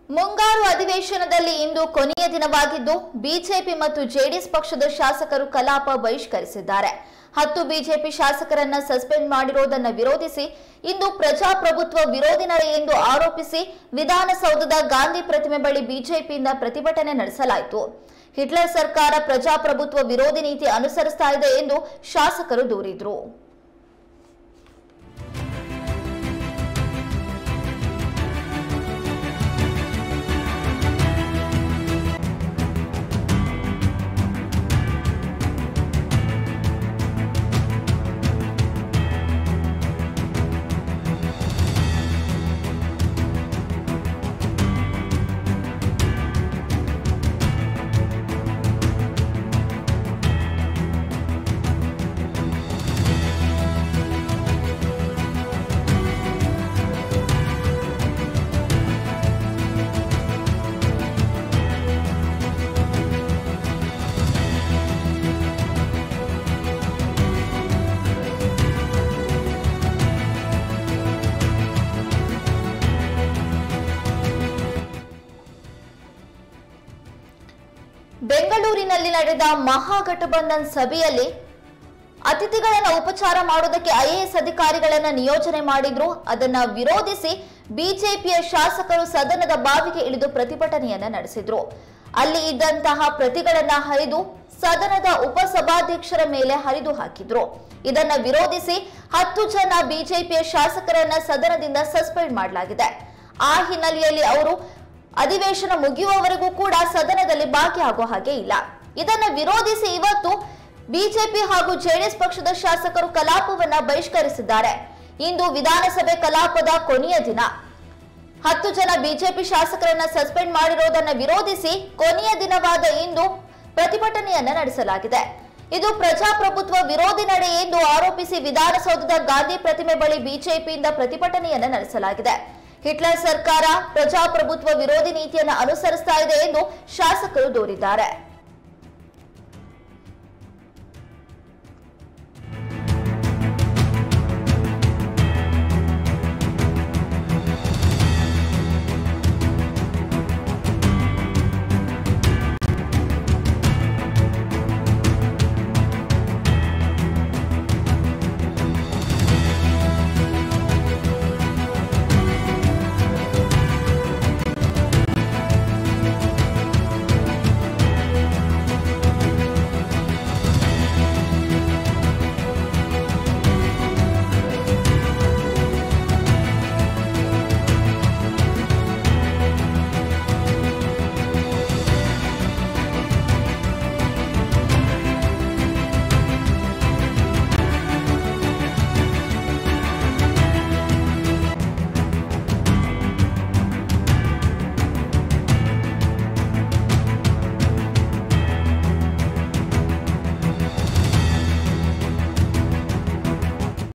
ಮುಂಗಾರು ಅಧಿವೇಶನದಲ್ಲಿ ಇಂದು ಕೊನೆಯ ದಿನವಾಗಿದ್ದು ಬಿಜೆಪಿ ಮತ್ತು ಜೆಡಿಎಸ್ ಪಕ್ಷದ ಶಾಸಕರು ಕಲಾಪ ಬಹಿಷ್ಕರಿಸಿದ್ದಾರೆ ಹತ್ತು ಬಿಜೆಪಿ ಶಾಸಕರನ್ನ ಸಸ್ಪೆಂಡ್ ಮಾಡಿರುವುದನ್ನು ವಿರೋಧಿಸಿ ಇಂದು ಪ್ರಜಾಪ್ರಭುತ್ವ ವಿರೋಧಿ ನಡೆ ಎಂದು ಆರೋಪಿಸಿ ವಿಧಾನಸೌಧದ ಗಾಂಧಿ ಪ್ರತಿಮೆ ಬಳಿ ಬಿಜೆಪಿಯಿಂದ ಪ್ರತಿಭಟನೆ ನಡೆಸಲಾಯಿತು ಹಿಟ್ಲರ್ ಸರ್ಕಾರ ಪ್ರಜಾಪ್ರಭುತ್ವ ವಿರೋಧಿ ನೀತಿ ಅನುಸರಿಸ್ತಾ ಇದೆ ಎಂದು ಶಾಸಕರು ದೂರಿದ್ರು ಬೆಂಗಳೂರಿನಲ್ಲಿ ನಡೆದ ಮಹಾಗಠಬಂಧನ್ ಸಭೆಯಲ್ಲಿ ಅತಿಥಿಗಳನ್ನ ಉಪಚಾರ ಮಾಡೋದಕ್ಕೆ ಐಎಎಸ್ ಅಧಿಕಾರಿಗಳನ್ನ ನಿಯೋಜನೆ ಮಾಡಿದ್ರು ಅದನ್ನ ವಿರೋಧಿಸಿ ಬಿಜೆಪಿಯ ಶಾಸಕರು ಸದನದ ಬಾವಿಗೆ ಇಳಿದು ಪ್ರತಿಭಟನೆಯನ್ನ ನಡೆಸಿದ್ರು ಅಲ್ಲಿ ಇದ್ದಂತಹ ಪ್ರತಿಗಳನ್ನ ಹರಿದು ಸದನದ ಉಪಸಭಾಧ್ಯಕ್ಷರ ಮೇಲೆ ಹರಿದು ಹಾಕಿದ್ರು ಇದನ್ನ ವಿರೋಧಿಸಿ ಹತ್ತು ಜನ ಬಿಜೆಪಿಯ ಶಾಸಕರನ್ನ ಸದನದಿಂದ ಸಸ್ಪೆಂಡ್ ಮಾಡಲಾಗಿದೆ ಆ ಹಿನ್ನೆಲೆಯಲ್ಲಿ ಅವರು ಅಧಿವೇಶನ ಮುಗಿಯುವವರೆಗೂ ಕೂಡ ಸದನದಲ್ಲಿ ಭಾಗಿಯಾಗೋ ಹಾಗೆ ಇಲ್ಲ ಇದನ್ನ ವಿರೋಧಿಸಿ ಇವತ್ತು ಬಿಜೆಪಿ ಹಾಗೂ ಜೆಡಿಎಸ್ ಪಕ್ಷದ ಶಾಸಕರು ಕಲಾಪವನ್ನ ಬಹಿಷ್ಕರಿಸಿದ್ದಾರೆ ಇಂದು ವಿಧಾನಸಭೆ ಕಲಾಪದ ಕೊನೆಯ ದಿನ ಹತ್ತು ಜನ ಬಿಜೆಪಿ ಶಾಸಕರನ್ನ ಸಸ್ಪೆಂಡ್ ಮಾಡಿರುವುದನ್ನು ವಿರೋಧಿಸಿ ಕೊನೆಯ ದಿನವಾದ ಇಂದು ಪ್ರತಿಭಟನೆಯನ್ನ ನಡೆಸಲಾಗಿದೆ ಇದು ಪ್ರಜಾಪ್ರಭುತ್ವ ವಿರೋಧಿ ನಡೆ ಎಂದು ಆರೋಪಿಸಿ ವಿಧಾನಸೌಧದ ಗಾಂಧಿ ಪ್ರತಿಮೆ ಬಳಿ ಬಿಜೆಪಿಯಿಂದ ಪ್ರತಿಭಟನೆಯನ್ನ ನಡೆಸಲಾಗಿದೆ ಹಿಟ್ಲರ್ ಸರ್ಕಾರ ಪ್ರಜಾಪ್ರಭುತ್ವ ವಿರೋಧಿ ನೀತಿಯನ್ನು ಅನುಸರಿಸ್ತಾ ಇದೆ ಎಂದು ಶಾಸಕರು ದೂರಿದ್ದಾರೆ